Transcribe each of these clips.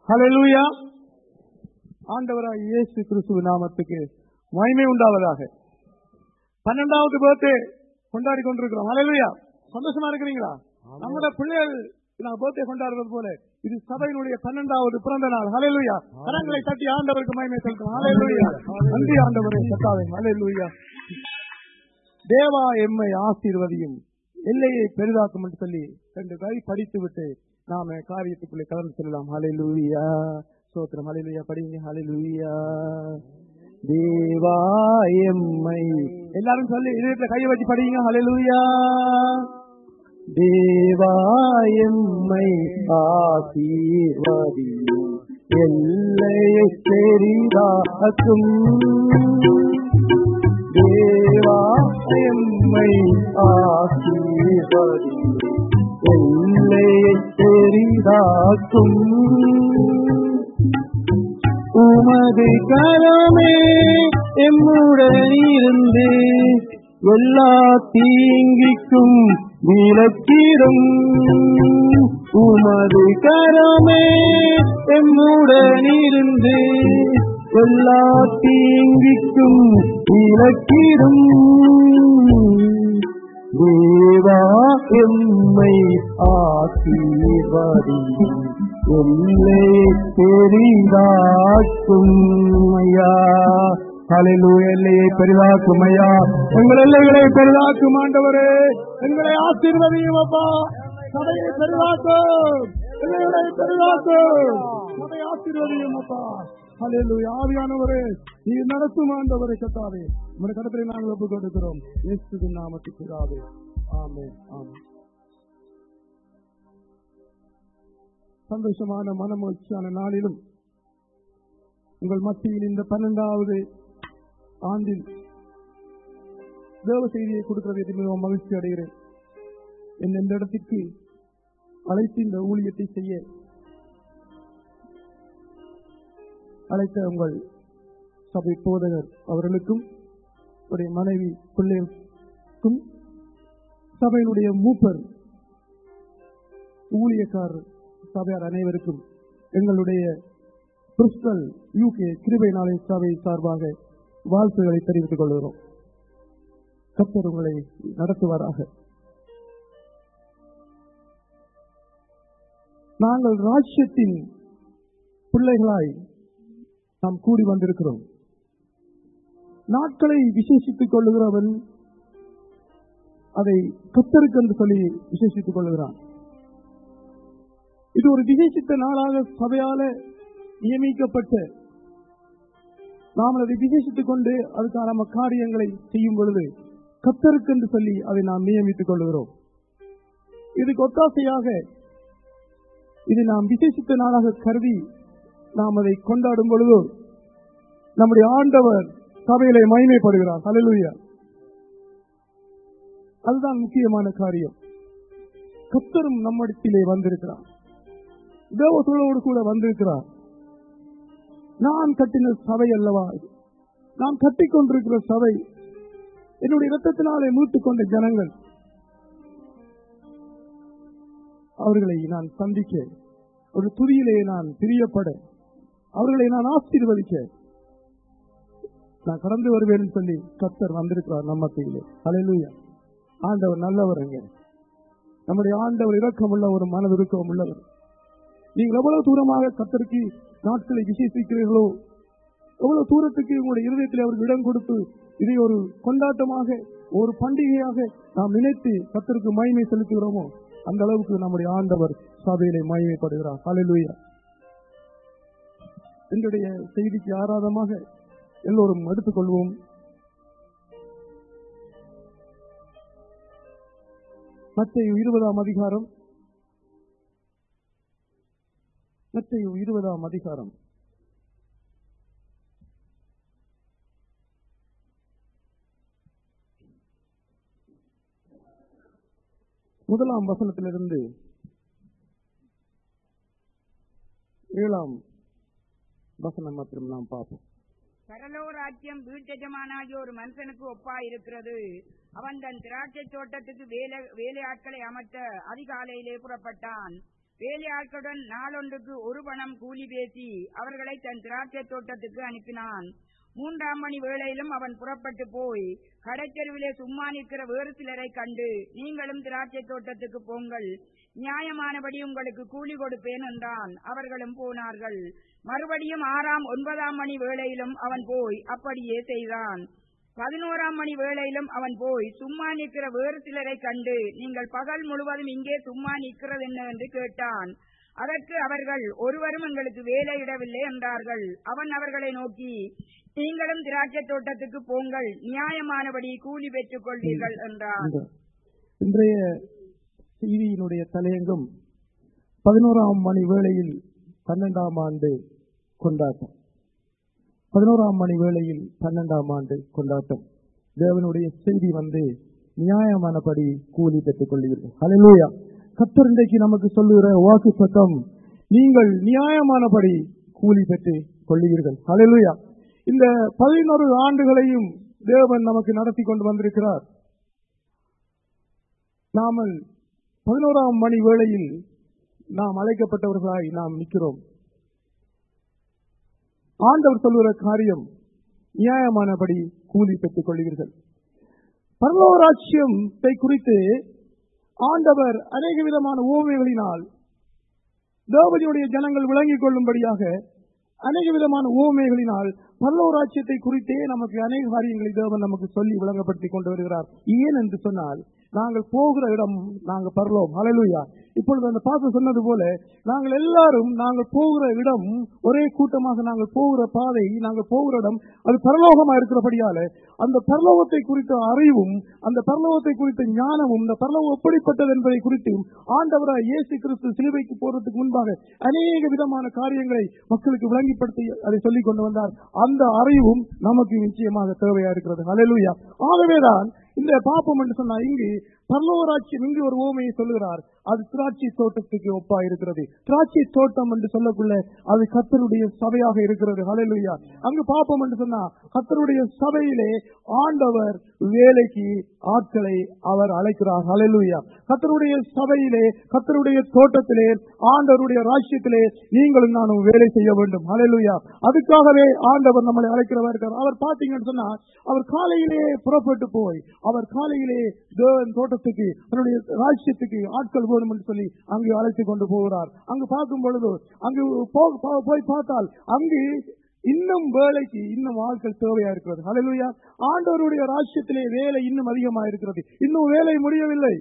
ஹalleluya ஆண்டவராய் இயேசு கிறிஸ்துவ நாமத்துக்கு மகிமை உண்டாவதாக பன்னெண்டாவது பர்த்டே கொண்டாடி கொண்டிருக்கிறோம் ஹalleluya சந்தோஷமா இருக்கிறீங்களா நம்முடைய பிள்ளைகள் நான் பர்த்டே கொண்டாடுறது போல இது சபையினுடைய பன்னெண்டாவது பிறந்த நாள் ஹalleluya கரங்களை தட்டி ஆண்டவருக்கு மகிமை செலுத்தும் ஹalleluya நன்றி ஆண்டவரே கத்தாவே ஹalleluya தேவா எம்மை ஆசீர்வதியும் எல்லையை பெரிதாக்கும் என்று சொல்லி ரெண்டு கை படித்து விட்டு நாம காரியத்துக்குள்ளே கலந்து செல்லலாம் ஹalleluya சோத்திரம் ஹalleluya படிங்க ஹalleluya தேவா எம்மை எல்லாரும் சொல்லி இதயத்துல கையை வச்சு படிங்க ஹalleluya தேவா எம்மை ஆசீர்வதியும் எல்லையை பெரிதாக்கும் தேவா எம்மை ஆசீர்வதியும் எல்லையை பெரிதாக்கும் உமது கரமே எம்முடன் இருந்து எல்லா தீங்கிக்கும் விலக்கிடும் உமது கரமே எம்முடன் இருந்து எல்லா தீங்கிக்கும் விலக்கிடும் தேவா எம்மை ஆசீர்வதியும் எல்லை பெரிதாக்கும் ஐயா ஹalleluya எல்லையை பெரிதாக்கும் ஐயா எங்கள் எல்லைகளை பெரிதாக்கும் ஆண்டவரே எங்களை ஆசீர்வதியும் அப்பா சபையை பெரிதாக்கும் எல்லைகளை பெரிதாக்கும் சபை ஆசீர்வதியும் அப்பா ஹalleluya ஆவியானவரே நீ நடத்தும் ஆண்டவரை கத்தாவே உங்களுடைய கடத்திலே நாங்கள் ஒப்புக் கொடுக்கிறோம் இயேசுவின் நாமத்துக்கு பிதாவே ஆமென் ஆமென் சந்தோஷமான மனமகிழ்ச்சியான நாளிலும் உங்கள் மத்தியில் இந்த பன்னெண்டாவது ஆண்டில் தேவ செய்தியை கொடுக்கிறதை மிகவும் மகிழ்ச்சி அடைகிறேன் என்னை இந்த இடத்திற்கு அழைத்து இந்த ஊழியத்தை செய்ய அழைத்த உங்கள் சபை போதகர் அவர்களுக்கும் உடைய மனைவி பிள்ளைக்கும் சபையினுடைய மூப்பர் ஊழியக்காரர் சபையார் அனைவருக்கும் எங்களுடைய பிரிஸ்டல் யூகே கிருபை நாளை சபை சார்பாக வாழ்த்துக்களை தெரிவித்துக் கொள்கிறோம் கத்தர் உங்களை நடத்துவாராக நாங்கள் ராஜ்யத்தின் பிள்ளைகளாய் நாம் கூடி வந்திருக்கிறோம் நாட்களை விசேஷித்துக் கொள்ளுகிறவன் அதை கத்தருக்கு என்று சொல்லி விசேஷித்துக் கொள்ளுகிறான் இது ஒரு விசேஷித்த நாளாக சபையால நியமிக்கப்பட்ட நாம் அதை விசேஷித்துக் கொண்டு அதுக்கான நம்ம காரியங்களை செய்யும் பொழுது கத்தருக்கு என்று சொல்லி அதை நாம் நியமித்துக் கொள்ளுகிறோம் இதுக்கு ஒத்தாசையாக இது நாம் விசேஷித்த நாளாக கருதி நாம் அதை கொண்டாடும் பொழுது நம்முடைய ஆண்டவர் சபையிலே மகிமைப்படுகிறார் ஹalleluya அதுதான் முக்கியமான காரியம் கத்தரும் நம்மிடத்திலே வந்திருக்கிறார் தேவசூழலோடு கூட வந்திருக்கிறார் நான் கட்டின சபை அல்லவா இது? நான் கட்டிக்கொண்டிருக்கிற சபை என்னுடைய இரத்தத்தினாலே மீட்டுக் கொண்ட ஜனங்கள் அவர்களை நான் சந்திக்க ஒரு துதியிலே நான் பிரியப்பட அவர்களை நான் ஆசீர்வதிக்க நான் கடந்து வருவேன் சொல்லி கத்தர் வந்திருக்கிறார் நம்ம மத்தியிலே அலையிலுயா ஆண்டவர் நல்லவருங்க நம்முடைய ஆண்டவர் இரக்கமுள்ள ஒரு மனதிருக்கம் உள்ளவர் நீங்கள் எவ்வளவு தூரமாக கத்தருக்கு நாட்களை விசேஷிக்கிறீர்களோ எவ்வளவு தூரத்துக்கு உங்களுடைய இருதயத்தில் அவருக்கு இடம் கொடுத்து இதை ஒரு கொண்டாட்டமாக ஒரு பண்டிகையாக நாம் நினைத்து கத்தருக்கு மகிமை செலுத்துகிறோமோ அந்த அளவுக்கு நம்முடைய ஆண்டவர் சபையிலே மகிமைப்படுகிறார் ஹalleluya என்னுடைய செய்திக்கு ஆராதமாக எல்லோரும் எடுத்துக்கொள்வோம் மத்திய இருபதாம் அதிகாரம் மத்திய இருபதாம் அதிகாரம் முதலாம் வசனத்திலிருந்து ஏழாம் வசனம் மாத்திரம் நாம் பார்ப்போம் பரலோக ராஜ்யம் வீட்டெஜமானாகிய ஒரு மனுஷனுக்கு ஒப்பாயிருக்கிறது அவன் தன் திராட்சை தோட்டத்துக்கு வேலை வேலையாட்களை அமர்த்த அதிகாலையிலே புறப்பட்டான் வேலையாட்களுடன் நாளொன்றுக்கு ஒரு பணம் கூலி பேசி அவர்களை தன் திராட்சை தோட்டத்துக்கு அனுப்பினான் மூன்றாம் மணி வேளையிலும் அவன் புறப்பட்டு போய் கடைத்தெருவிலே சும்மா நிற்கிற வேறு சிலரை கண்டு நீங்களும் திராட்சை தோட்டத்துக்கு போங்கள் நியாயமானபடி உங்களுக்கு கூலி கொடுப்பேன் என்றான் அவர்களும் போனார்கள் மறுபடியும் ஆறாம் ஒன்பதாம் மணி வேளையிலும் அவன் போய் அப்படியே செய்தான் பதினோராம் மணி வேளையிலும் அவன் போய் சும்மா நிற்கிற வேறு சிலரை கண்டு நீங்கள் பகல் முழுவதும் இங்கே சும்மா நிற்கிறது என்ன என்று கேட்டான் அதற்கு அவர்கள் ஒருவரும் எங்களுக்கு வேலையிடவில்லை என்றார்கள் அவன் அவர்களை நோக்கி நீங்களும் திராட்சை தோட்டத்துக்கு போங்கள் நியாயமானபடி கூலி பெற்றுக் கொள்வீர்கள் என்றான் இந்த இன்றைய செய்தியினுடைய தலையங்கம் பதினோராம் மணி வேளையில் பன்னெண்டாம் ஆண்டு கொண்டாட்டம் பதினோராம் மணி வேளையில் பன்னெண்டாம் ஆண்டு கொண்டாட்டம் தேவனுடைய செய்தி வந்து நியாயமானபடி கூலி பெற்றுக் கொள்வீர்கள் ஹalleluya கர்த்தர் இன்றைக்கு நமக்கு சொல்லுகிற வாக்கு சத்தம் நீங்கள் நியாயமானபடி கூலி பெற்று கொள்ளுவீர்கள் ஹalleluya இந்த பதினொரு ஆண்டுகளையும் தேவன் நமக்கு நடத்தி கொண்டு வந்திருக்கிறார் நாமல் பதினோராம் மணி வேளையில் நாம் அழைக்கப்பட்டவர்களாய் நாம் நிற்கிறோம் ஆண்டவர் சொல்லுகிற காரியம் நியாயமானபடி கூலி பெற்றுக் கொள்வீர்கள் பரலோராட்சியத்தை குறித்து ஆண்டவர் அநேக விதமான ஓமைகளினால் தேவனுடைய ஜனங்கள் விளங்கிக் கொள்ளும்படியாக அநேக விதமான ஓமைகளினால் பரலோராட்சியத்தை குறித்தே நமக்கு அநேக காரியங்களை தேவன் நமக்கு சொல்லி விளங்கப்படுத்தி கொண்டு வருகிறார் ஏன் என்று சொன்னால் நாங்கள் போகிற இடம் நாங்கள் பரலோம் ஹalleluya இப்பொழுது அந்த பாச சொன்னது போல நாங்கள் எல்லாரும் நாங்கள் போகிற இடம் ஒரே கூட்டமாக நாங்கள் போகிற பாதை நாங்கள் போகிற இடம் அது பரலோகமா இருக்கிறபடியால அந்த பரலோகத்தை குறித்த அறிவும் அந்த பரலோகத்தை குறித்த ஞானமும் இந்த பரலோகம் எப்படிப்பட்டது என்பதை குறித்தும் ஆண்டவராய் இயேசு கிறிஸ்து சிலுவைக்கு போறதுக்கு முன்பாக அநேக விதமான காரியங்களை மக்களுக்கு விளங்கிப்படுத்தி அதை சொல்லிக் கொண்டு வந்தார் அந்த அறிவும் நமக்கு நிச்சயமாக தேவையா இருக்கிறது ஹalleluya ஆகவேதான் இந்த பாப்பம் என்று சொன்னா இங்கு பரலோராட்சியம் இங்கு ஒரு ஓமையை சொல்லுகிறார் அது திராட்சை தோட்டத்துக்கு ஒப்பா இருக்கிறது திராட்சை தோட்டம் என்று சொல்லக்குள்ள அது கத்தருடைய சபையாக இருக்கிறது ஹalleluya அங்கு பாப்போம் என்று சொன்னா கத்தருடைய சபையிலே ஆண்டவர் வேலைக்கு ஆட்களை அவர் அழைக்கிறார் ஹalleluya கத்தருடைய சபையிலே கத்தருடைய தோட்டத்திலே ஆண்டவருடைய ராஜ்யத்திலே நீங்களும் நானும் வேலை செய்ய வேண்டும் ஹalleluya அதுக்காகவே ஆண்டவர் நம்மளை அழைக்கிறவர் இருக்கிறார் அவர் பாத்தீங்கன்னு சொன்னா அவர் காலையிலே புறப்பட்டு போய் அவர் காலையிலே தேவன் தோட்டத்துக்கு தன்னுடைய ராஜ்யத்துக்கு ஆட்கள் வேணும் என்று சொல்லி அங்கு அழைத்து கொண்டு போகிறார் அங்கு பார்க்கும் பொழுது அங்கு போ- போ- போய் பார்த்தால் அங்கு இன்னும் வேலைக்கு இன்னும் ஆட்கள் தேவையா இருக்கிறது ஹalleluya ஆண்டவருடைய ராஜ்யத்திலே வேலை இன்னும் அதிகமா இருக்கிறது இன்னும் வேலை முடியவில்லை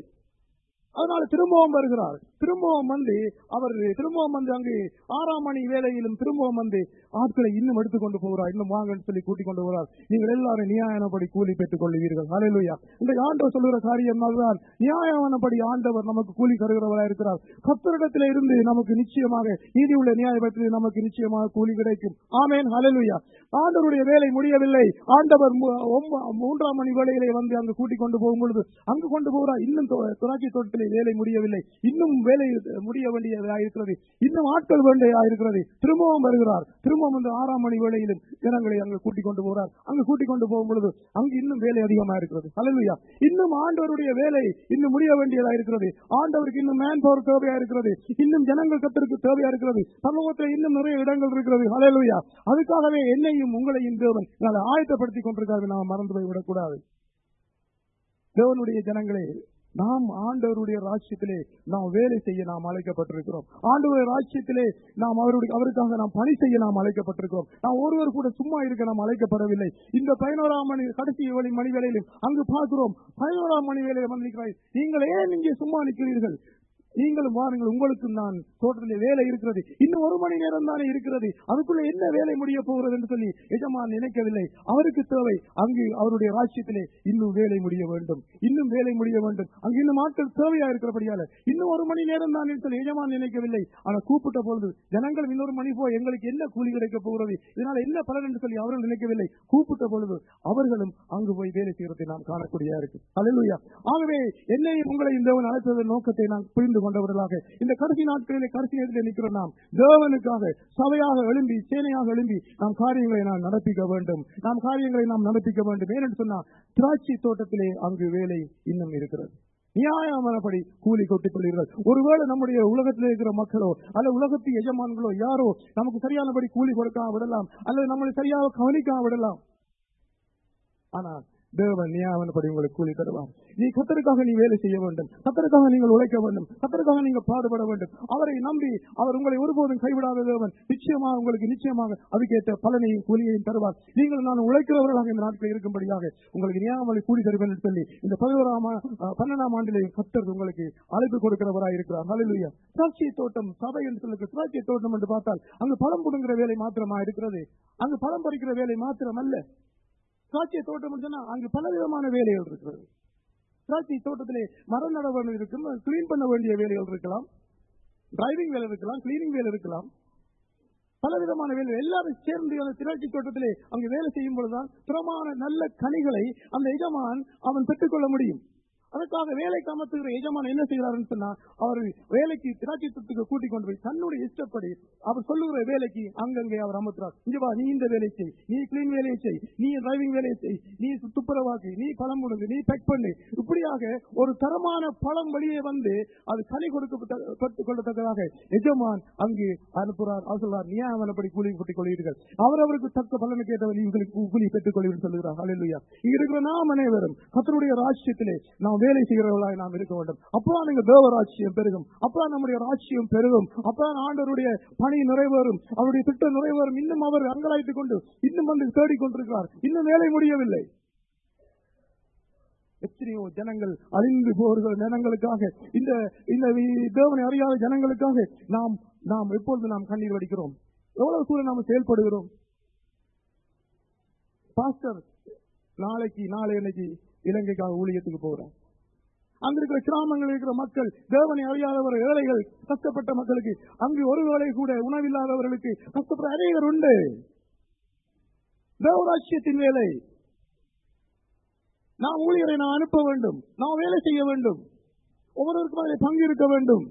அதனால திரும்பவும் வருகிறார் திரும்பவும் வந்து அவர் திரும்பவும் வந்து அங்கு ஆறாம் மணி வேலையிலும் திரும்பவும் வந்து ஆட்களை இன்னும் எடுத்துக்கொண்டு போகிறார் இன்னும் வாங்கன்னு சொல்லி கூட்டிக் கொண்டு போகிறார் நீங்கள் எல்லாரும் நியாயனப்படி கூலி பெற்றுக் கொள்வீர்கள் ஹalleluya இந்த ஆண்டவர் சொல்லுகிற காரியம் அதுதான் நியாயமானபடி ஆண்டவர் நமக்கு கூலி தருகிறவராக இருக்கிறார் கத்தரிடத்திலே இருந்து நமக்கு நிச்சயமாக நீதி உள்ள நியாயத்தில் நமக்கு நிச்சயமாக கூலி கிடைக்கும் ஆமேன் ஹalleluya ஆண்டவருடைய வேலை முடியவில்லை ஆண்டவர் மு- ஒம்ப- மூன்றாம் மணி வேளையிலே வந்து அங்கு கூட்டிக் கொண்டு போகும் பொழுது அங்கு கொண்டு போகிறார் இன்னும் தொ- துராட்சை தோட்டத்திலே வேலை முடியவில்லை இன்னும் வேலை முடிய வேண்டியதாக இருக்கிறது இன்னும் ஆட்கள் வேண்டியதா இருக்கிறது திரும்பவும் வருகிறார் திரும்பவும் வந்து ஆறாம் மணி வேளையிலும் ஜனங்களை அங்கு கூட்டிக் கொண்டு போகிறார் அங்கு கூட்டிக் கொண்டு போகும் பொழுது அங்கு இன்னும் வேலை அதிகமா இருக்கிறது ஹalleluya இன்னும் ஆண்டவருடைய வேலை இன்னும் முடிய வேண்டியதா இருக்கிறது ஆண்டவருக்கு இன்னும் மேன் பவர் தேவையா இருக்கிறது இன்னும் ஜனங்கள் கத்தருக்கு தேவையா இருக்கிறது சமூகத்தில் இன்னும் நிறைய இடங்கள் இருக்கிறது ஹalleluya அதுக்காகவே என்னையும் உங்களையும் தேவன் நாளை ஆயத்தப்படுத்திக் கொண்டிருக்காரு நாம் மறந்து போய் விடக்கூடாது தேவனுடைய ஜனங்களே நாம் ஆண்டவருடைய ராஜ்யத்திலே நாம் வேலை செய்ய நாம் அழைக்கப்பட்டிருக்கிறோம் ஆண்டவருடைய ராஜ்யத்திலே நாம் அவருடைய அவருக்காக நாம் பணி செய்ய நாம் அழைக்கப்பட்டிருக்கிறோம் நாம் ஒருவர் கூட சும்மா இருக்க நாம் அழைக்கப்படவில்லை இந்த பதினோராம் மணி கடைசி வேலை மணி வேலையிலும் அங்கு பார்க்கிறோம் பதினோராம் மணி வேலையில் வந்திருக்கிறாய் நீங்கள் ஏன் இங்கே சும்மா நிற்கிறீர்கள் நீங்களும் வாருங்கள் உங்களுக்கும் நான் தோட்டத்திலே வேலை இருக்கிறது இன்னும் ஒரு மணி நேரம் தானே இருக்கிறது அதுக்குள்ள என்ன வேலை முடிய போகிறது என்று சொல்லி எஜமான் நினைக்கவில்லை அவருக்கு தேவை அங்கு அவருடைய ராஜ்யத்திலே இன்னும் வேலை முடிய வேண்டும் இன்னும் வேலை முடிய வேண்டும் அங்கு இன்னும் ஆட்கள் தேவையா இருக்கிறபடியால இன்னும் ஒரு மணி நேரம் தான் என்று சொல்லி எஜமான் நினைக்கவில்லை ஆனால் கூப்பிட்ட பொழுது ஜனங்கள் இன்னொரு மணி போய் எங்களுக்கு என்ன கூலி கிடைக்க போகிறது இதனால என்ன பலன் என்று சொல்லி அவர்கள் நினைக்கவில்லை கூப்பிட்ட பொழுது அவர்களும் அங்கு போய் வேலை செய்யறதை நாம் காணக்கூடியதா இருக்கு அல்லேலூயா ஆகவே என்னையும் உங்களையும் தேவன் அழைத்ததன் நோக்கத்தை நாம் புரிந்து கொண்டவர்களாக இந்த கடைசி நாட்களிலே கடைசி நேரத்தில் நிற்கிறோம் நாம் தேவனுக்காக சபையாக எழும்பி சேனையாக எழும்பி நாம் காரியங்களை நாம் நடப்பிக்க வேண்டும் நாம் காரியங்களை நாம் நடப்பிக்க வேண்டும் ஏனென்று சொன்னால் திராட்சை தோட்டத்திலே அங்கு வேலை இன்னும் இருக்கிறது நியாயமானபடி கூலி கொட்டிக் கொள்வீர்கள் ஒருவேளை நம்முடைய உலகத்தில் இருக்கிற மக்களோ அல்லது உலகத்து எஜமான்களோ யாரோ நமக்கு சரியானபடி கூலி கொடுக்காம விடலாம் அல்லது நம்மளை சரியாக கவனிக்காம விடலாம் ஆனால் தேவன் நியாயமானபடி உங்களுக்கு கூலி தருவார் நீ கத்தருக்காக நீ வேலை செய்ய வேண்டும் கத்தருக்காக நீங்கள் உழைக்க வேண்டும் கத்தருக்காக நீங்கள் பாடுபட வேண்டும் அவரை நம்பி அவர் உங்களை ஒருபோதும் கைவிடாத தேவன் நிச்சயமாக உங்களுக்கு நிச்சயமாக அதுக்கேற்ற பலனையும் கூலியையும் தருவார் நீங்கள் நான் உழைக்கிறவர்களாக இந்த நாட்களில் இருக்கும்படியாக உங்களுக்கு நியாயமலை கூலி தருவேன் என்று சொல்லி இந்த பதினோராம் ஆ- ஆ, பன்னெண்டாம் ஆண்டிலே கத்தர் உங்களுக்கு அழைப்பு கொடுக்கிறவராக இருக்கிறார் ஹalleluya திராட்சை தோட்டம் சபை என்று சொல்லுங்க திராட்சை தோட்டம் என்று பார்த்தால் அங்கு பழம் கொடுங்கிற வேலை மாத்திரமா இருக்கிறது அங்கு பழம் பறிக்கிற வேலை மாத்திரம் அல்ல திராட்சை தோட்டம் சொன்னா அங்கு பல விதமான வேலைகள் இருக்கிறது திராட்சை தோட்டத்திலே மரம் நட வேண்டியது இருக்கும் கிளீன் பண்ண வேண்டிய வேலைகள் இருக்கலாம் டிரைவிங் வேலை இருக்கலாம் கிளீனிங் வேலை இருக்கலாம் பல விதமான வேலை எல்லாரும் சேர்ந்து அந்த திராட்சை தோட்டத்திலே அங்கு வேலை செய்யும் பொழுதுதான் திறமான நல்ல கனிகளை அந்த எஜமான் அவன் பெற்றுக்கொள்ள முடியும் அதற்காக வேலைக்கு அமர்த்துகிற எஜமான் என்ன செய்கிறாருன்னு சொன்னா அவர் வேலைக்கு திராட்சை தோட்டத்துக்கு கூட்டிக் கொண்டு போய் தன்னுடைய இஷ்டப்படி அவர் சொல்லுகிற வேலைக்கு அங்கங்கே அவர் அமர்த்துறார் இங்க வா நீ இந்த வேலையை செய் நீ கிளீன் வேலையை செய் நீ டிரைவிங் வேலையை செய் நீ துப்புரவாக்கு நீ பழம் முடுங்கு நீ பேக் பண்ணு இப்படியாக ஒரு தரமான பழம் வெளியே வந்து அது கனி கொடுக்க கொள்ளத்தக்கதாக எஜமான் அங்கு அனுப்புறார் அவர் சொல்றார் நியாயமானபடி கூலி கொட்டிக் கொள்வீர்கள் அவரவருக்கு தக்க பலனை கேட்டவர் இவர்களுக்கு கூலி பெற்றுக் கொள்வீர்கள் சொல்லுகிறார் ஹalleluya இங்க இருக்கிற நாம் அனைவரும் கத்தருடைய ராஜ்யத்திலே நாம் வேலை செய்கிறவர்களாக நாம் இருக்க வேண்டும் அப்பதான் நீங்க தேவ ராஜ்யம் பெருகும் அப்பதான் நம்முடைய ராஜ்யம் பெருகும் அப்பதான் ஆண்டவருடைய பணி நிறைவேறும் அவருடைய திட்டம் நிறைவேறும் இன்னும் அவர் அங்கலாய்த்துக் கொண்டு இன்னும் வந்து தேடிக் கொண்டிருக்கிறார் இன்னும் வேலை முடியவில்லை எத்தனையோ ஜனங்கள் அழிந்து போகிற ஜனங்களுக்காக இந்த இந்த தேவனை அறியாத ஜனங்களுக்காக நாம் நாம் எப்பொழுது நாம் கண்ணீர் வடிக்கிறோம் எவ்வளவு தூரம் நாம் செயல்படுகிறோம் பாஸ்டர் நாளைக்கு நாளை அன்னைக்கு இலங்கைக்காக ஊழியத்துக்கு போகிறார் அங்க இருக்கிற கிராமங்களில் இருக்கிற மக்கள் தேவனை அறியாதவர் ஏழைகள் கஷ்டப்பட்ட மக்களுக்கு அங்கு ஒரு வேளை கூட உணவில்லாதவர்களுக்கு கஷ்டப்பட்ட அநேகர் உண்டு தேவராட்சியத்தின் வேலை நாம் ஊழியரை நான் அனுப்ப வேண்டும் நாம் வேலை செய்ய வேண்டும் ஒவ்வொருவருக்கும் அதில் பங்கு இருக்க வேண்டும்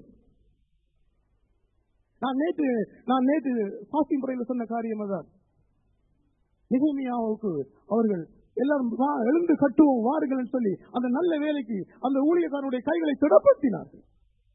நான் நேற்று நான் நேற்று பாஸ்டிங் முறையில் சொன்ன காரியம் அதான் நிகழ்மையாவுக்கு அவர்கள் எல்லாரும் வா, எழுந்து கட்டுவோம் வாருங்கள் என்று சொல்லி அந்த நல்ல வேலைக்கு அந்த ஊழியக்காரனுடைய கைகளை திடப்படுத்தினார்கள்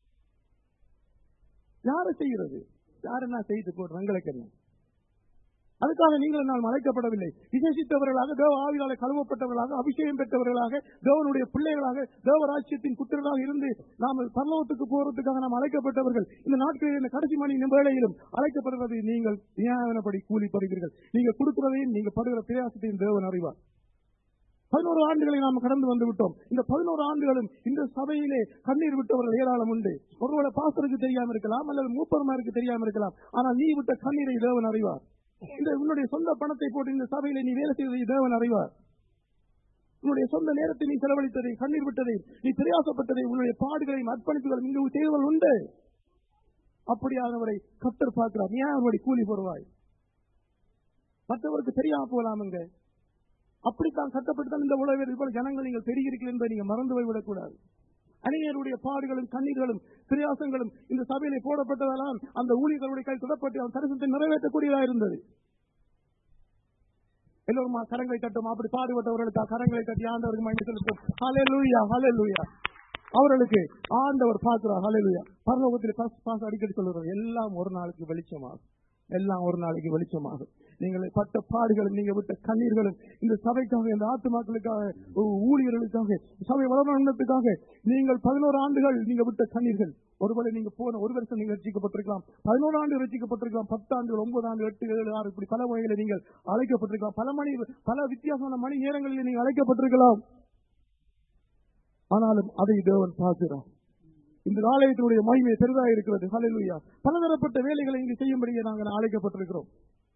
யாரை செய்கிறது யாருன்னா செய்து போடுற எங்களுக்கு என்ன அதுக்காக நீங்கள் நான் அழைக்கப்படவில்லை விசேஷித்தவர்களாக தேவ ஆவியால கழுவப்பட்டவர்களாக அபிஷேகம் பெற்றவர்களாக தேவனுடைய பிள்ளைகளாக தேவராட்சியத்தின் புத்திரர்களாக இருந்து நாம் பரலோகத்துக்கு போறதுக்காக நாம் அழைக்கப்பட்டவர்கள் இந்த நாட்களில் இந்த கடைசி மணி வேளையிலும் அழைக்கப்படுவதை நீங்கள் நியாயப்படி கூலி பெறுவீர்கள் நீங்கள் கொடுக்கிறதையும் நீங்க படுகிற பிரயாசத்தையும் தேவன் அறிவார் பதினோரு ஆண்டுகளை நாம் கடந்து வந்து விட்டோம் இந்த பதினோரு ஆண்டுகளும் இந்த சபையிலே கண்ணீர் விட்டவர்கள் ஏராளம் உண்டு ஒருவேளை பாஸ்டருக்கு தெரியாம இருக்கலாம் அல்லது மூப்பர்மாருக்கு தெரியாம இருக்கலாம் ஆனால் நீ விட்ட கண்ணீரை தேவன் அறிவார் இந்த உன்னுடைய சொந்த பணத்தை போட்டு இந்த சபையில நீ வேலை செய்வதை தேவன் அறிவார் உன்னுடைய சொந்த நேரத்தை நீ செலவழித்ததை கண்ணீர் விட்டதை நீ பிரயாசப்பட்டதை உன்னுடைய பாடுகளையும் அர்ப்பணிப்புகளும் இங்கு செய்வர்கள் உண்டு அப்படியானவரை கத்தர் பார்க்கிறார் நீ அவருடைய கூலி போடுவாய் மற்றவருக்கு தெரியாம போலாமுங்க அப்படித்தான் கட்டப்பட்டு தான் இந்த உலகில் போல ஜனங்கள் நீங்கள் பெருகிறீர்கள் என்பதை நீங்க மறந்து போய்விடக் கூடாது அநேகருடைய பாடுகளும் கண்ணீர்களும் பிரயாசங்களும் இந்த சபையிலே போடப்பட்டதால் அந்த ஊழியர்களுடைய கை தொடப்பட்டு அவன் தரிசனத்தை நிறைவேற்றக்கூடியதா இருந்தது எல்லோரும் கரங்களை தட்டும் அப்படி பாடுபட்டவர்களுக்கு கரங்களை தட்டி ஆண்டவருக்கு மகிமை செலுத்தும் ஹalleluya ஹalleluya அவர்களுக்கு ஆண்டவர் பார்க்கிறார் ஹalleluya பரலோகத்தில் பாஸ் பாஸ் அடிக்கடி சொல்லுறார் எல்லாம் ஒரு நாளுக்கு வெளிச்சமாகும் எல்லாம் ஒரு நாளைக்கு வெளிச்சமாகும் நீங்கள் பட்ட பாடுகளும் நீங்க விட்ட கண்ணீர்களும் இந்த சபைக்காக இந்த ஆத்துமாக்களுக்காக ஊழியர்களுக்காக சபை வளர்ந்ததுக்காக நீங்கள் பதினோரு ஆண்டுகள் நீங்க விட்ட கண்ணீர்கள் ஒருவேளை நீங்க போன ஒரு வருஷம் நீங்க ரசிக்கப்பட்டிருக்கலாம் பதினோரு ஆண்டு ரசிக்கப்பட்டிருக்கலாம் பத்து ஆண்டுகள் ஒன்பது ஆண்டு எட்டு ஏழு ஆறு இப்படி பல வகையில் நீங்கள் அழைக்கப்பட்டிருக்கலாம் பல மணி பல வித்தியாசமான மணி நேரங்களில் நீங்கள் அழைக்கப்பட்டிருக்கலாம் ஆனாலும் அதை தேவன் பார்க்கிறார் இந்த ஆலயத்தினுடைய மகிமை பெரிதாக இருக்கிறது ஹalleluya பலதரப்பட்ட வேலைகளை இங்கு செய்யும்படியே நாங்கள் அழைக்கப்பட்டிருக்கிறோம்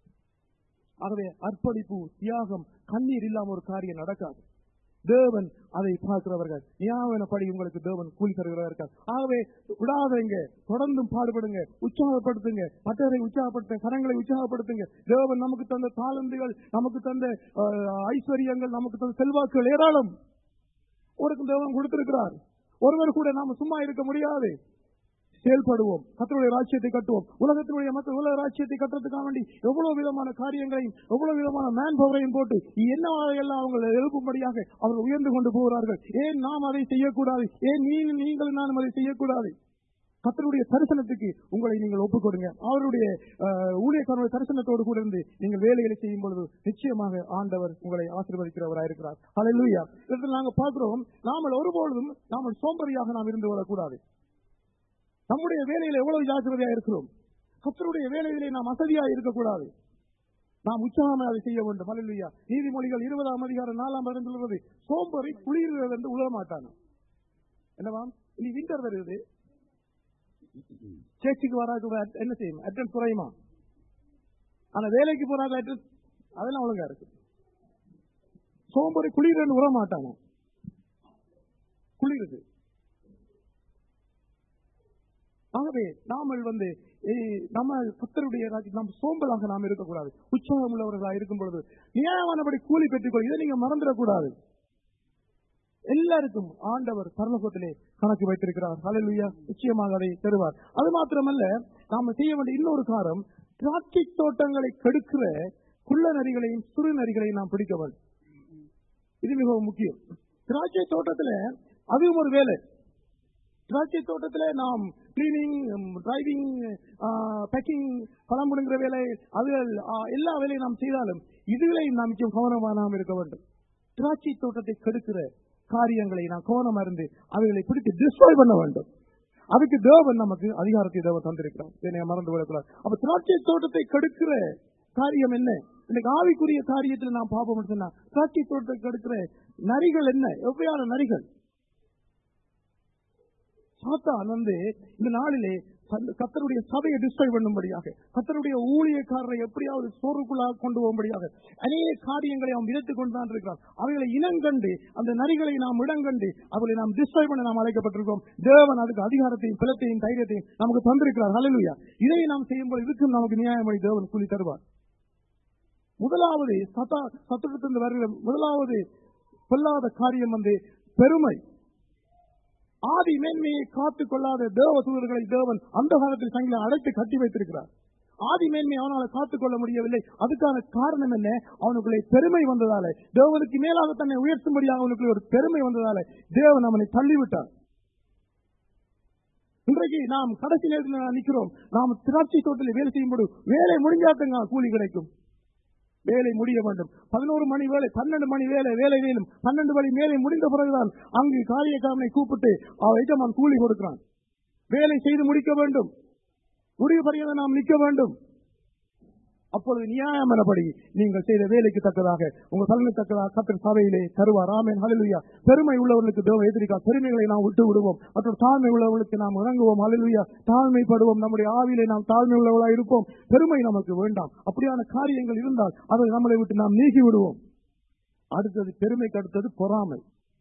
ஆகவே அர்ப்பணிப்பு தியாகம் கண்ணீர் இல்லாம ஒரு காரியம் நடக்காது தேவன் அதை பார்க்கிறவர்கள் நியாயப்படி உங்களுக்கு தேவன் கூலி தருகிறவர்கள் ஆகவே விடாதீங்க தொடர்ந்தும் பாடுபடுங்க உற்சாகப்படுத்துங்க மற்றவரை உற்சாகப்படுத்துங்க கரங்களை உற்சாகப்படுத்துங்க தேவன் நமக்கு தந்த தாளந்துகள் நமக்கு தந்த அஹ், ஐஸ்வர்யங்கள் நமக்கு தந்த செல்வாக்குகள் ஏராளம் ஒருக்கும் தேவன் கொடுத்திருக்கிறார் ஒருவர் கூட நாம சும்மா இருக்க முடியாது செயல்படுவோம் கத்தருடைய ராஜ்யத்தை கட்டுவோம் உலகத்தினுடைய மக்கள் உலக ராஜ்யத்தை கட்டுறதுக்காக வேண்டி எவ்வளவு விதமான காரியங்களையும் எவ்வளவு விதமான மேன் பவரையும் போட்டு என்ன எல்லாம் அவங்க எழுப்பும்படியாக அவர்கள் உயர்ந்து கொண்டு போகிறார்கள் ஏன் நாம் அதை செய்யக்கூடாது ஏன் நீ நீங்கள் நானும் அதை செய்யக்கூடாது கத்தருடைய தரிசனத்துக்கு உங்களை நீங்கள் ஒப்புக் கொடுங்க அவருடைய அஹ், ஊழியக்காரருடைய தரிசனத்தோடு கூட இருந்து நீங்கள் வேலைகளை செய்யும் பொழுது நிச்சயமாக ஆண்டவர் உங்களை ஆசீர்வதிக்கிறவராக இருக்கிறார் ஹalleluya இதில் நாங்கள் பார்க்கிறோம் நாமல் ஒருபொழுதும் நாமல் சோம்பரியாக நாம் இருந்து விடக்கூடாது நம்முடைய வேலையில எவ்வளவு ஜாக்கிரதையா இருக்கிறோம் கத்தருடைய வேலையிலே நாம் அசதியா இருக்கக்கூடாது நாம் உற்சாகமாக அதை செய்ய வேண்டும் ஹalleluya நீதிமொழிகள் இருபதாம் அதிகாரம் நாலாம் பதினம் சொல்வது சோம்பரை குளிர்கிறது என்று உழ மாட்டாங்க என்னவாம் இனி விண்டர் வருது சேர்ச்சிக்கு வராது என்ன செய்யும் அட்ரஸ் குறையுமா ஆனா வேலைக்கு போறாங்க அட்ரஸ் அதெல்லாம் ஒழுங்கா இருக்கு சோம்பரி குளிரன்னு உற மாட்டாங்க குளிருது ஆகவே நாமல் வந்து ஏய், நம்ம கத்தருடைய ராஜ்யம் நாம் சோம்பலாக நாம் இருக்கக்கூடாது உற்சாகம் உள்ளவர்களாக இருக்கும் பொழுது நியாயமானபடி கூலி பெற்றுக்கொள் இதை நீங்க மறந்துடக்கூடாது எல்லாருக்கும் ஆண்டவர் பரலோகத்திலே கணக்கு வைத்திருக்கிறார் ஹalleluya நிச்சயமாக அதை தருவார் அது மாத்திரமல்ல நாம செய்ய வேண்டிய இன்னொரு காரம் திராட்சை தோட்டங்களை கெடுக்கிற குள்ள நரிகளையும் சுரு நரிகளையும் நாம் பிடிக்க வேண்டும் இது மிகவும் முக்கியம் திராட்சை தோட்டத்துல அதுவும் ஒரு வேலை திராட்சை தோட்டத்துல நாம் கிளீனிங் டிரைவிங் பேக்கிங் பழம் முடுங்கிற வேலை அது ஆ, எல்லா வேலையும் நாம் செய்தாலும் இதுகளை நாம் மிகவும் கவனமாக நாம் இருக்க வேண்டும் திராட்சை தோட்டத்தை கெடுக்கிற காரியங்களை நாம் கவனமா இருந்து அவைகளை பிடித்து டிஸ்ட்ராய் பண்ண வேண்டும் அதுக்கு தேவன் நமக்கு அதிகாரத்தை தேவன் தந்திருக்கிறார் இதை நீங்க மறந்து விடக்கூடாது அப்ப திராட்சை தோட்டத்தை கெடுக்கிற காரியம் என்ன இன்னைக்கு ஆவிக்குரிய காரியத்தில் நாம் பார்ப்போம் சொன்னா திராட்சை தோட்டத்தை கெடுக்கிற நரிகள் என்ன எவ்வையான நரிகள் சாத்தான் வந்து இந்த நாளிலே தன் கத்தருடைய சபையை டிஸ்ட்ராய் பண்ணும்படியாக கத்தருடைய ஊழியக்காரரை எப்படியாவது சோறுக்குள்ளாக கொண்டு போகும்படியாக அநேக காரியங்களை அவன் விதைத்துக் கொண்டுதான் இருக்கிறான் அவைகளை இனங்கண்டு அந்த நரிகளை நாம் இடங்கண்டு அவர்களை நாம் டிஸ்ட்ராய் பண்ண நாம் அழைக்கப்பட்டிருக்கோம் தேவன் அதுக்கு அதிகாரத்தையும் பலத்தையும் தைரியத்தையும் நமக்கு தந்திருக்கிறார் ஹalleluya இதை நாம் செய்யும்போது இதுக்கும் நமக்கு நியாயமணி தேவன் கூலி தருவார் முதலாவது சதா சத்துடத்திலிருந்து வருகிற முதலாவது பொல்லாத காரியம் வந்து பெருமை ஆதி மேன்மையை காத்துக் கொள்ளாத தேவ தூதர்களை தேவன் அந்த காலத்தில் சங்கில அழைத்து கட்டி வைத்திருக்கிறார் ஆதி மேன்மை அவனால் காத்துக் கொள்ள முடியவில்லை அதுக்கான காரணம் என்ன அவனுக்குள்ளே பெருமை வந்ததால தேவனுக்கு மேலாக தன்னை உயர்த்தும்படியாக அவனுக்குள்ளே ஒரு பெருமை வந்ததால தேவன் அவனை தள்ளிவிட்டார் இன்றைக்கு நாம் கடைசி நேரத்தில் நாம் நிற்கிறோம் நாம் திராட்சை தோட்டத்தில் வேலை செய்யும்போது வேலை முடிஞ்சாத்தங்க கூலி கிடைக்கும் வேலை முடிய வேண்டும் பதினோரு மணி வேலை பன்னெண்டு மணி வேலை வேலை வேலும் பன்னெண்டு மணி வேலை முடிந்த பிறகுதான் அங்கு காரியக்காரனை கூப்பிட்டு அவ எஜமான் கூலி கொடுக்கிறான் வேலை செய்து முடிக்க வேண்டும் முடிவு பரியதை நாம் நிற்க வேண்டும் அப்பொழுது நியாயமானபடி நீங்கள் செய்த வேலைக்கு தக்கதாக உங்கள் தலைமை தக்கதாக கத்தர் சபையிலே தருவார் ஆமேன் ஹalleluya பெருமை உள்ளவர்களுக்கு தேவ எதிரிக்கா பெருமைகளை நாம் விட்டு விடுவோம் மற்றும் தாழ்மை உள்ளவர்களுக்கு நாம் இறங்குவோம் ஹalleluya தாழ்மைப்படுவோம் நம்முடைய ஆவியிலே நாம் தாழ்மை உள்ளவர்களாக இருப்போம் பெருமை நமக்கு வேண்டாம் அப்படியான காரியங்கள் இருந்தால் அதை நம்மளை விட்டு நாம் நீக்கி விடுவோம் அடுத்தது பெருமைக்கு அடுத்தது பொறாமை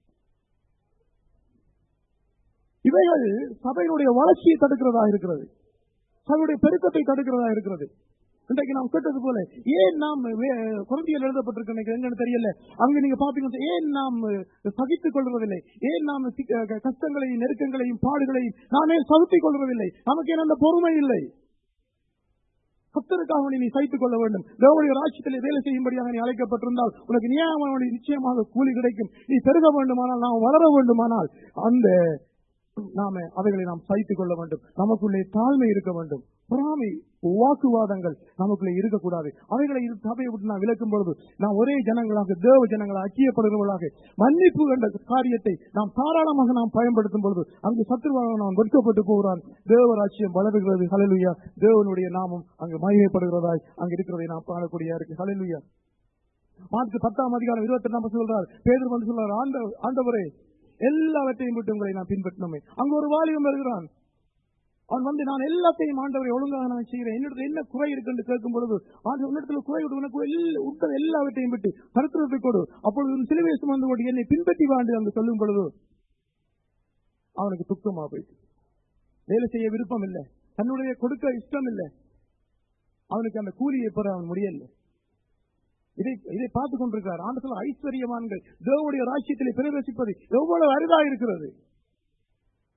இவைகள் சபையினுடைய வளர்ச்சியை தடுக்கிறதா இருக்கிறது சபையுடைய பெருக்கத்தை தடுக்கிறதா இருக்கிறது இன்றைக்கு நாம் கேட்டது போல ஏன் நாம் குழந்தைகள் எழுதப்பட்டிருக்க எனக்கு எங்கன்னு தெரியல அங்க நீங்க பாத்தீங்கன்னா ஏன் நாம் சகித்துக் கொள்வதில்லை ஏன் நாம் சிக்க- க- கஷ்டங்களையும் நெருக்கங்களையும் பாடுகளையும் நாமே சகித்துக் கொள்வதில்லை நமக்கு ஏன் அந்த பொறுமை இல்லை கத்தருக்காக நீ சகித்துக் கொள்ள வேண்டும் தேவனுடைய ராட்சியத்திலே வேலை செய்யும்படியாக நீ அழைக்கப்பட்டிருந்தால் உனக்கு நியாயமான நிச்சயமாக கூலி கிடைக்கும் நீ பெருக வேண்டுமானால் நாம் வளர வேண்டுமானால் அந்த நாம அவைகளை நாம் சகித்துக் கொள்ள வேண்டும் நமக்குள்ளே தாழ்மை இருக்க வேண்டும் பொறாமை வாக்குவாதங்கள் நமக்குள்ளே இருக்கக்கூடாது அவைகளை இது சபையை விட்டு நான் விளக்கும் பொழுது நாம் ஒரே ஜனங்களாக தேவ ஜனங்களாக ஐக்கியப்படுகிறவர்களாக மன்னிப்பு என்ற காரியத்தை நாம் தாராளமாக நாம் பயன்படுத்தும் பொழுது அங்கு சத்துருவாக நாம் வெட்கப்பட்டு போகிறான் தேவராட்சியம் வளருகிறது ஹalleluya தேவனுடைய நாமம் அங்கு மகிமைப்படுகிறதாய் அங்கு இருக்கிறதை நாம் காணக்கூடிய இருக்கு ஹalleluya மார்க்கு பத்தாம் அதிகாரம் இருபத்தி எட்டாம் சொல்றார் பேதர் வந்து சொல்றார் ஆண்ட ஆண்டவரே எல்லாவற்றையும் விட்டு உங்களை நான் பின்பற்றினோமே அங்கு ஒரு வாலிபம் வருகிறான் அவன் வந்து நான் எல்லாத்தையும் ஆண்டவரை ஒழுங்காக நான் செய்கிறேன் என்னிடத்துல என்ன குறை இருக்கு என்று கேட்கும் பொழுது ஆண்டு உன்னிடத்துல குறை விட்டு உனக்கு எல்லா- உட்பட எல்லாவற்றையும் விட்டு கருத்துரத்தை கொடு அப்பொழுது உன் சிலுவை சுமந்து கொண்டு என்னை பின்பற்றி வாண்டு அங்கு சொல்லும் பொழுது அவனுக்கு துக்கமா போயிட்டு வேலை செய்ய விருப்பம் இல்லை தன்னுடைய கொடுக்க இஷ்டம் இல்லை அவனுக்கு அந்த கூலியை பெற அவன் முடியல இதை இதை பார்த்துக் கொண்டிருக்கிறார் ஆண்டு சொல்ல ஐஸ்வர்யவான்கள் தேவனுடைய ராஜ்யத்திலே பிரவேசிப்பது எவ்வளவு அரிதா இருக்கிறது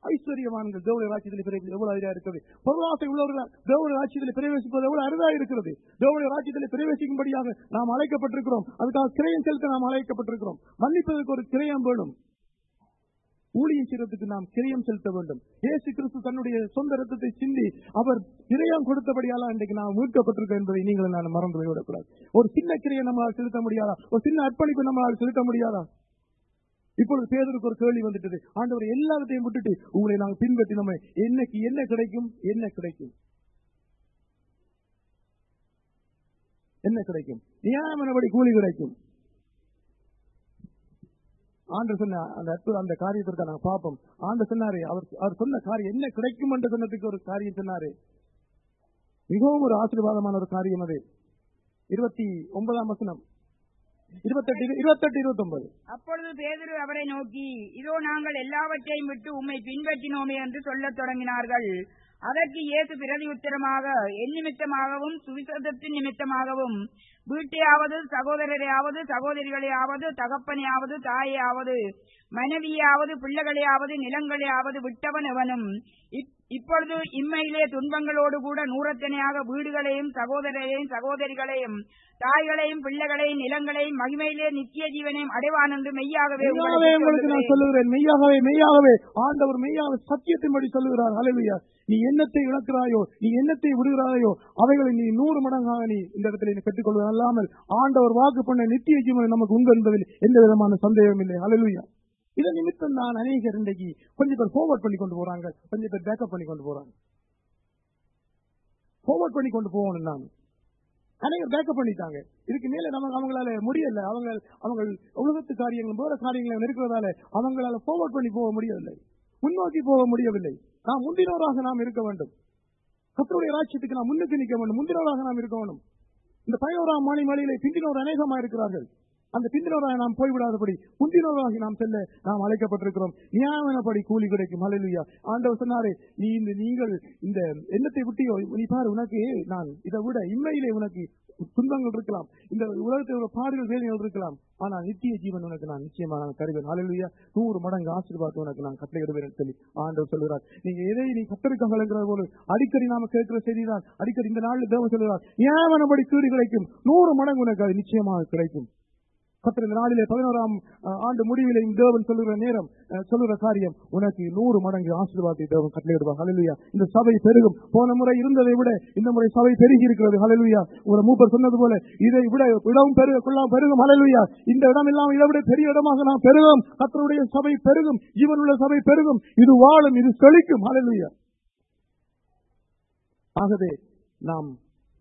ஐஸ்வர்யவான்கள் தேவடைய ராஜ்யத்தில் பிரவேசி எவ்வளவு அரிதா இருக்கிறது பொருளாசை உள்ளவர்கள் தேவடைய ராஜ்யத்தில் பிரவேசிப்பது எவ்வளவு அரிதா இருக்கிறது தேவடைய ராஜ்யத்தில் பிரவேசிக்கும்படியாக நாம் அழைக்கப்பட்டிருக்கிறோம் அதுக்காக கிரயம் செலுத்த நாம் அழைக்கப்பட்டிருக்கிறோம் மன்னிப்பதற்கு ஒரு கிரயம் வேணும் ஊழியம் செய்யறதுக்கு நாம் கிரயம் செலுத்த வேண்டும் இயேசு கிறிஸ்து தன்னுடைய சொந்த ரத்தத்தை சிந்தி அவர் கிரயம் கொடுத்தபடியால அன்றைக்கு நாம் மீட்கப்பட்டிருக்கோம் என்பதை நீங்கள் நான் மறந்து விடக்கூடாது ஒரு சின்ன கிரியை நம்மளால் செலுத்த முடியாதா ஒரு சின்ன அர்ப்பணிப்பு நம்மளால் செலுத்த முடியாதா இப்பொழுது பேதருக்கு ஒரு கேள்வி வந்துட்டது ஆண்டவர் எல்லாத்தையும் விட்டுட்டு உங்களை நாங்கள் பின்பற்றி நம்ம என்னைக்கு என்ன கிடைக்கும் என்ன கிடைக்கும் என்ன கிடைக்கும் நியாயமானபடி கூலி கிடைக்கும் ஆண்டு சொன்ன அந்த அற்புத அந்த காரியத்திற்கு நாங்க பார்ப்போம் ஆண்டு சொன்னாரு அவர் அவர் சொன்ன காரியம் என்ன கிடைக்கும் என்று சொன்னதுக்கு ஒரு காரியம் சொன்னாரு மிகவும் ஒரு ஆசீர்வாதமான ஒரு காரியம் அது இருபத்தி ஒன்பதாம் வசனம் இருபத்தெட்டு இருபத்தெட்டு இருபத்தி ஒன்பது அப்பொழுது பேதுரு அவரை நோக்கி இதோ நாங்கள் எல்லாவற்றையும் விட்டு உம்மை பின்பற்றினோமே என்று சொல்லத் தொடங்கினார்கள் அதற்கு இயேசு பிரதி உத்தரமாக என் நிமித்தமாகவும் சுவிசேஷத்தின் நிமித்தமாகவும் வீட்டையாவது சகோதரரையாவது சகோதரிகளையாவது தகப்பனையாவது தாயையாவது மனைவியாவது பிள்ளைகளையாவது நிலங்களையாவது விட்டவன் எவனும் இப்- இப்பொழுது இம்மையிலே துன்பங்களோடு கூட நூறத்தனையாக வீடுகளையும் சகோதரரையும் சகோதரிகளையும் தாய்களையும் பிள்ளைகளையும் நிலங்களையும் மகிமையிலே நித்திய ஜீவனையும் அடைவான் என்று மெய்யாகவே மெய்யாகவே உங்களுக்கு நான் சொல்லுகிறேன் மெய்யாகவே மெய்யாகவே ஆண்டவர் மெய்யாக சத்தியத்தின்படி சொல்லுகிறார் ஹalleluya நீ என்னத்தை இழக்கிறாயோ நீ என்னத்தை விடுகிறாயோ அவைகளை நீ நூறு மடங்காக நீ இந்த இடத்துல நீ பெற்றுக்கொள்வது அல்லாமல் ஆண்டவர் வாக்கு பண்ண நித்திய ஜீவன் நமக்கு உண்டு என்பதில் எந்த விதமான சந்தேகம் இல்லை ஹalleluya இதன் நிமித்தம் நான் அநேகர் இன்றைக்கு கொஞ்சம் பேர் ஃபார்வர்ட் பண்ணி கொண்டு போறாங்க கொஞ்சம் பேர் பேக்கப் பண்ணி கொண்டு போறாங்க ஃபார்வர்ட் பண்ணி கொண்டு போகணும் நான் அநேகர் பேக்கப் பண்ணிட்டாங்க இதுக்கு மேல நமக்கு அவங்களால முடியல அவங்க அவங்க உலகத்து காரியங்களும் வேற காரியங்களும் இருக்கிறதால அவங்களால ஃபார்வர்ட் பண்ணி போக முடியவில்லை முன்னோக்கி போக முடியவில்லை நாம் முந்தினவராக நாம் இருக்க வேண்டும் கத்தருடைய ராட்சியத்துக்கு நாம் முன்னுக்கு நிற்க வேண்டும் முந்தினவராக நாம் இருக்க வேண்டும் இந்த பதினோராம் மணி மலையிலே பிந்தினோர் அநேகமா இருக்கிறார்கள் அந்த பிந்தினோராக நாம் போய்விடாதபடி முந்தினோராக நாம் செல்ல நாம் அழைக்கப்பட்டிருக்கிறோம் நியாயமானபடி கூலி கிடைக்கும் ஹalleluya ஆண்டவர் சொன்னாரே நீ இந்த நீங்கள் இந்த எண்ணத்தை விட்டியோ நீ பாரு உனக்கு நான் இதை விட இம்மையிலே உனக்கு துன்பங்கள் இருக்கலாம் இந்த உலகத்தில் உள்ள பாடுகள் வேதனைகள் இருக்கலாம் ஆனால் நித்திய ஜீவன் உனக்கு நான் நிச்சயமா நான் தருவேன் ஹalleluya நூறு மடங்கு ஆசீர்வாதம் உனக்கு நான் கட்டளையிடுவேன் என்று சொல்லி ஆண்டவர் சொல்கிறார் நீங்க எதை நீ கத்தருக்காக விளங்குகிற போது அடிக்கடி நாம கேட்கிற செய்திதான் அடிக்கடி இந்த நாளில் தேவன் சொல்கிறார் நியாயமானபடி கூலி கிடைக்கும் நூறு மடங்கு உனக்கு அது நிச்சயமாக கிடைக்கும் கத்திர இந்த நாளிலே பதினோராம் அஹ், ஆண்டு முடிவிலே இந்த தேவன் சொல்லுகிற நேரம் அஹ், சொல்லுகிற காரியம் உனக்கு நூறு மடங்கு ஆசீர்வாதத்தை தேவன் கட்டளையிடுவார் ஹalleluya இந்த சபை பெருகும் போன முறை இருந்ததை விட இந்த முறை சபை பெருகி இருக்கிறது ஹalleluya ஒரு மூப்பர் சொன்னது போல இதை விட இடமும் பெருக கொள்ளாம் பெருகும் ஹalleluya இந்த இடம் இல்லாமல் இதை விட பெரிய இடமாக நாம் பெருகும் கத்தருடைய சபை பெருகும் ஜீவனுள்ள சபை பெருகும் இது வாழும் இது செழிக்கும் ஹalleluya ஆகவே நாம்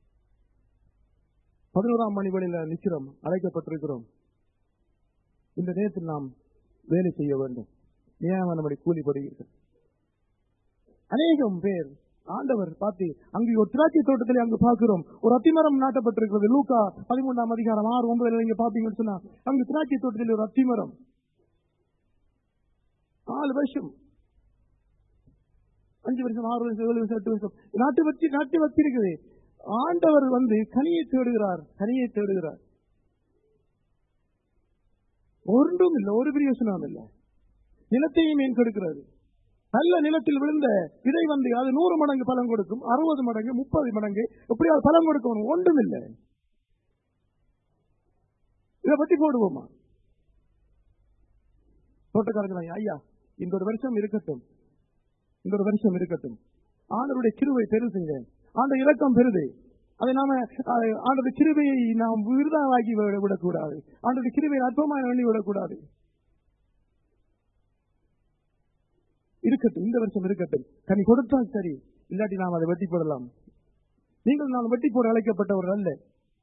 பதினோராம் மணி வேளையில நிக்கிறோம் அழைக்கப்பட்டிருக்கிறோம் இந்த நேரத்தில் நாம் வேலை செய்ய வேண்டும் நியாயமானபடி கூலிப்படுவீர்கள் அநேகம் பேர் ஆண்டவர் பார்த்து அங்கு ஒரு திராட்சை தோட்டத்தில் அங்கு பார்க்கிறோம் ஒரு அத்திமரம் நாட்டப்பட்டிருக்கிறது லூக்கா பதிமூன்றாம் அதிகாரம் ஆறு ஒன்பதுல நீங்க பாப்பீங்கன்னு சொன்னா அங்கு திராட்சை தோட்டத்தில் ஒரு அத்திமரம் நாலு வருஷம் அஞ்சு வருஷம் ஆறு வருஷம் ஏழு வருஷம் எட்டு வருஷம் நாட்டு வச்சு நாட்டு வச்சிருக்குது ஆண்டவர் வந்து கனியை தேடுகிறார் கனியை தேடுகிறார் ஒன்றும் இல்லை ஒரு பிரயோசனம் இல்லை நிலத்தையும் மீன் கொடுக்கிறது நல்ல நிலத்தில் விழுந்த விதை வந்து அது நூறு மடங்கு பலன் கொடுக்கும் அறுபது மடங்கு முப்பது மடங்கு எப்படியாவது பலன் கொடுக்கும் ஒன்றும் இல்லை இதை பத்தி போடுவோமா தோட்டக்காரங்க ஐயா இந்த ஒரு வருஷம் இருக்கட்டும் இந்த ஒரு வருஷம் இருக்கட்டும் ஆண்டருடைய கிருவை பெருசுங்க ஆண்ட இரக்கம் பெருது அதை நாம அஹ், ஆண்டோட கிருபையை நாம் விருதாவாக்கி விட- விடக்கூடாது ஆண்டோட கிருபையை அற்பமாக எண்ணி விடக்கூடாது இருக்கட்டும் இந்த வருஷம் இருக்கட்டும் கனி கொடுத்தால் சரி இல்லாட்டி நாம் அதை வெட்டி போடலாம் நீங்கள் நான் வெட்டி போட அழைக்கப்பட்டவர் அல்ல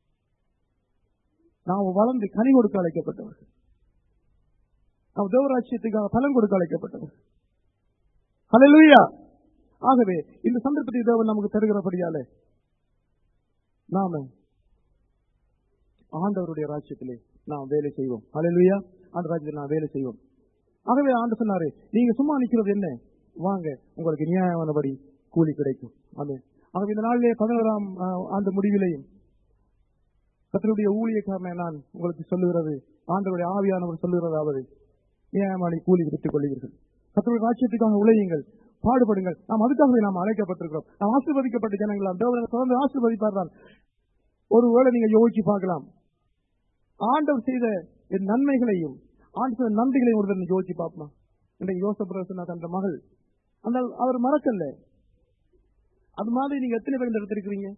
நாம் வளர்ந்து கனி கொடுக்க அழைக்கப்பட்டவர்கள் நாம் தேவராட்சியத்துக்காக பலன் கொடுக்க அழைக்கப்பட்டவர் ஹalleluya ஆகவே இந்த சந்தர்ப்பத்தை தேவன் நமக்கு தருகிறபடியாலே நாம ஆண்டவருடைய ராஜ்யத்திலே நாம் வேலை செய்வோம் ஹalleluya ஆண்ட ராஜ்யத்தில் நாம் வேலை செய்வோம் ஆகவே ஆண்டு சொன்னாரு நீங்க சும்மா நிக்கிறது என்ன வாங்க உங்களுக்கு நியாயமானபடி கூலி கிடைக்கும் ஆமென் ஆகவே இந்த நாளிலே பதினோராம் ஆஹ், ஆண்டு முடிவிலையும் கத்தருடைய ஊழியக்காரனை நான் உங்களுக்கு சொல்லுகிறது ஆண்டவருடைய ஆவியானவர் சொல்லுகிறதாவது நியாயமான கூலி விட்டுக் கொள்வீர்கள் கத்தருடைய ராஜ்யத்துக்காக உழையுங்கள் பாடுபடுங்கள் நாம் அதுக்காகவே நாம் அழைக்கப்பட்டிருக்கிறோம் நாம் ஆசீர்வதிக்கப்பட்ட ஜனங்களாம் தேவனை தொடர்ந்து ஆசீர்வதிப்பார் தான் ஒருவேளை நீங்க யோசிச்சு பார்க்கலாம் ஆண்டவர் செய்த என் நன்மைகளையும் ஆண்டு செய்த நன்றிகளையும் ஒரு தடவை யோசிச்சு பார்ப்போம் இன்றைக்கு யோசப் சொன்ன தன் மகள் அந்த அவர் மறக்கல அது மாதிரி நீங்க எத்தனை பேர் இந்த இடத்துல இருக்கிறீங்க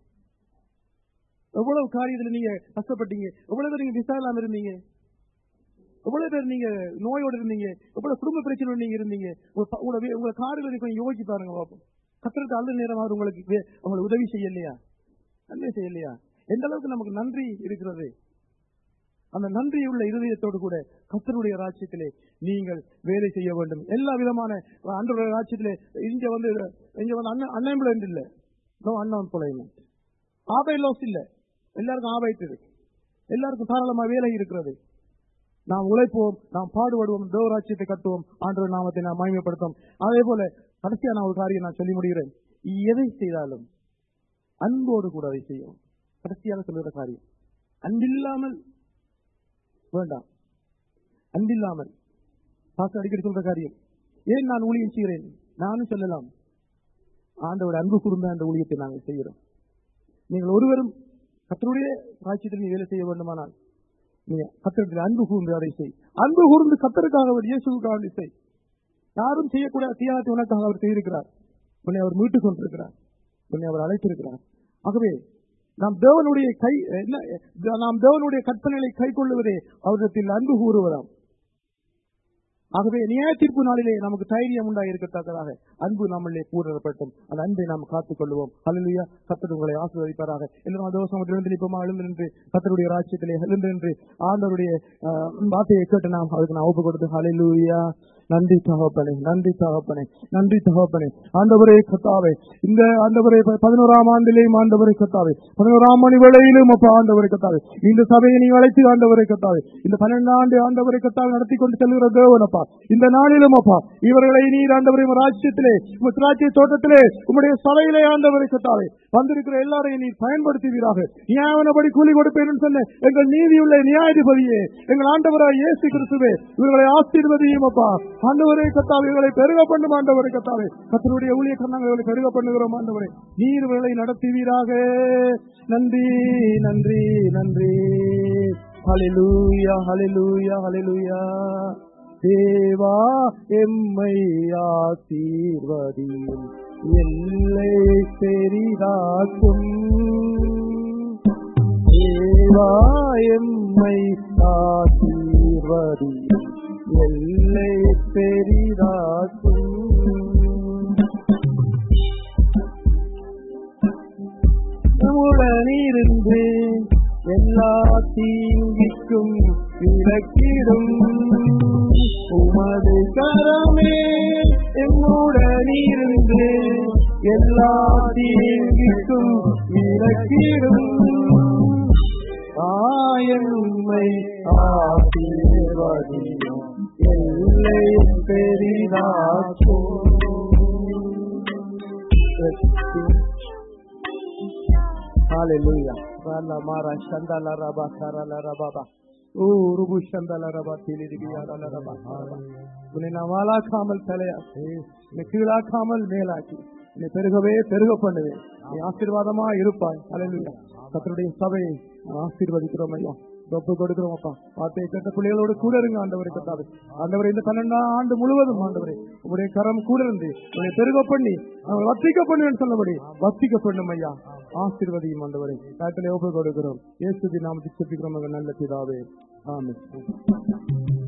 எவ்வளவு காரியத்துல நீங்க கஷ்டப்பட்டீங்க எவ்வளவு பேர் நீங்க விசா இல்லாம இருந்தீங்க எவ்வளவு பேர் நீங்க நோயோடு இருந்தீங்க எவ்வளவு குடும்ப பிரச்சனை நீங்க இருந்தீங்க உங்க ப- உங்களோட வே- உங்க காரியங்களை கொஞ்சம் யோசிச்சு பாருங்க பாப்போம் கத்திரத்து அல்ல நேரமாக உங்களுக்கு வே- உங்களுக்கு உதவி செய்யலையா நன்மை செய்யலையா எந்த அளவுக்கு நமக்கு நன்றி இருக்கிறது அந்த நன்றியுள்ள இருதயத்தோடு கூட கத்தருடைய ராஜ்யத்திலே நீங்கள் வேலை செய்ய வேண்டும் எல்லா விதமான அன்றைய ராஜ்யத்திலே இங்க வந்து இங்க வந்து அன்எம்ப்ளாய்மெண்ட் இல்ல நோ அன்எம்ப்ளாய்மெண்ட் ஆபை லாஸ் இல்ல எல்லாருக்கும் ஆபைத்து இருக்கு எல்லாருக்கும் தாராளமா வேலை இருக்கிறது நாம் உழைப்போம் நாம் பாடுபடுவோம் தேவராட்சியத்தை கட்டுவோம் ஆண்டவர் நாமத்தை நாம் மகிமைப்படுத்தும் அதே போல கடைசியா நான் ஒரு காரியம் நான் சொல்லி முடிகிறேன் எதை செய்தாலும் அன்போடு கூட அதை செய்யும் கடைசியாக சொல்லுகிற காரியம் அன்பில்லாமல் வேண்டாம் அன்பில்லாமல் பாஸ்டர் அடிக்கடி சொல்ற காரியம் ஏன் நான் ஊழியம் செய்கிறேன் நானும் சொல்லலாம் ஆண்டவர் அன்பு கூர்ந்த அந்த ஊழியத்தை நாங்கள் செய்கிறோம் நீங்கள் ஒருவரும் கத்தருடைய ராஜ்யத்தில் நீ வேலை செய்ய வேண்டுமானால் நீ கத்தருக்கு அன்பு கூர்ந்து அதை செய் அன்பு கூர்ந்து கத்தருக்காக அவர் இயேசுக்காக அதை செய் யாரும் செய்யக்கூடாத தியாகத்தை உனக்காக அவர் செய்திருக்கிறார் உன்னை அவர் மீட்டுக் கொண்டிருக்கிறார் உன்னை அவர் அழைத்திருக்கிறார் ஆகவே நாம் தேவனுடைய கை என்ன நாம் தேவனுடைய கற்பனைகளை கை கொள்ளுவதே அவரிடத்தில் அன்பு கூறுவதாம் ஆகவே நியாய தீர்ப்பு நாளிலே நமக்கு தைரியம் உண்டாயிருக்கத்தக்கதாக அன்பு நம்மளே கூறப்பட்டும் அந்த அன்பை நாம் காத்துக் கொள்வோம் அல்லா கத்தர் உங்களை ஆசீர்வதிப்பாராக எல்லாரும் தோசம் எழுந்து நிற்போமா எழுந்து நின்று கத்தருடைய ராஜ்யத்திலே எழுந்து நின்று ஆண்டவருடைய ஆஹ், வார்த்தையை கேட்டு நாம் அதுக்கு நான் ஒப்பு கொடுத்து ஹalleluya நன்றி தகப்பனே நன்றி தகப்பனே நன்றி தகப்பனே ஆண்டவரே கத்தாவே இந்த ஆண்டவரே ப- பதினோராம் ஆண்டிலேயும் ஆண்டவரை கத்தாவே பதினோராம் மணி வேளையிலும் அப்பா ஆண்டவரை கத்தாவே இந்த சபையை நீ அழைத்து ஆண்டவரை கத்தாவே இந்த பன்னெண்டு ஆண்டு ஆண்டவரை கத்தாவை நடத்தி கொண்டு செல்கிற தேவன் அப்பா இந்த நாளிலும் அப்பா இவர்களை நீர் ஆண்டவரை உம் ராஜ்யத்திலே உம் திராட்சை தோட்டத்திலே உம்முடைய சபையிலே ஆண்டவரை கத்தாவே வந்திருக்கிற எல்லாரையும் நீர் பயன்படுத்துவீராக நியாயப்படி கூலி கொடுப்பேன் என்று சொன்ன எங்கள் நீதியுள்ள நியாயாதிபதியே எங்கள் ஆண்டவராய் இயேசு கிறிஸ்துவே இவர்களை ஆசீர்வதியும் அப்பா ஆண்டவரே கத்தாவே இவர்களை பெருக பண்ணும் ஆண்டவரை கத்தாவே கத்தருடைய ஊழிய கண்ணங்களை பெருக பண்ணுகிறோம் ஆண்டவரே நீர் இவர்களை நடத்துவீராக நன்றி நன்றி நன்றி ஹalleluya ஹalleluya ஹalleluya தேவா எம்மை ஆசீர்வதியும் எல்லை பெரிதாக்கும் தேவா எம்மை ஆசீர்வதியும் எல்லை பெரிதாக்கும் உடனிருந்து எல்லா தீங்கிக்கும் விலக்கிடும் உமது கரமே எம்முடனிருந்து எல்லா தீங்கிக்கும் விலக்கிடும் ஆயம்மை ஆசீர்வதியும் எல்லை பெரிதாக்கும் Hallelujah. Rala mara shandala raba karala rababa. ஓ ருபு சந்தல ரபா தீலி ரபா ரபா உன்னை நான் வாழாக்காமல் தலையாக்கி உன்னை கீழாக்காமல் மேலாக்கி உன்னை பெருகவே பெருக பண்ணுவேன் நீ ஆசீர்வாதமா இருப்பாய் அலையிலுயா கத்தருடைய சபையை நான் ஆசீர்வதிக்கிறோம் ஐயா ஒப்பு கொடுக்கிறோம் அப்பா வார்த்தையை கேட்ட பிள்ளைகளோடு கூட இருங்க ஆண்டவரை கத்தாவே ஆண்டவரை இந்த பன்னெண்டாம் ஆண்டு முழுவதும் ஆண்டவரே உங்களுடைய கரம் கூட இருந்து உங்களை பெருக பண்ணி அவங்களை வத்திக்க பண்ணுவேன் சொன்னபடி வத்திக்க பண்ணும் ஐயா ஆசீர்வதியும் ஆண்டவரை காட்டிலே ஒப்பு கொடுக்கிறோம் இயேசுதி நாமத்தை செப்பிக்கிறோம் நல்ல பிதாவே ஆமென்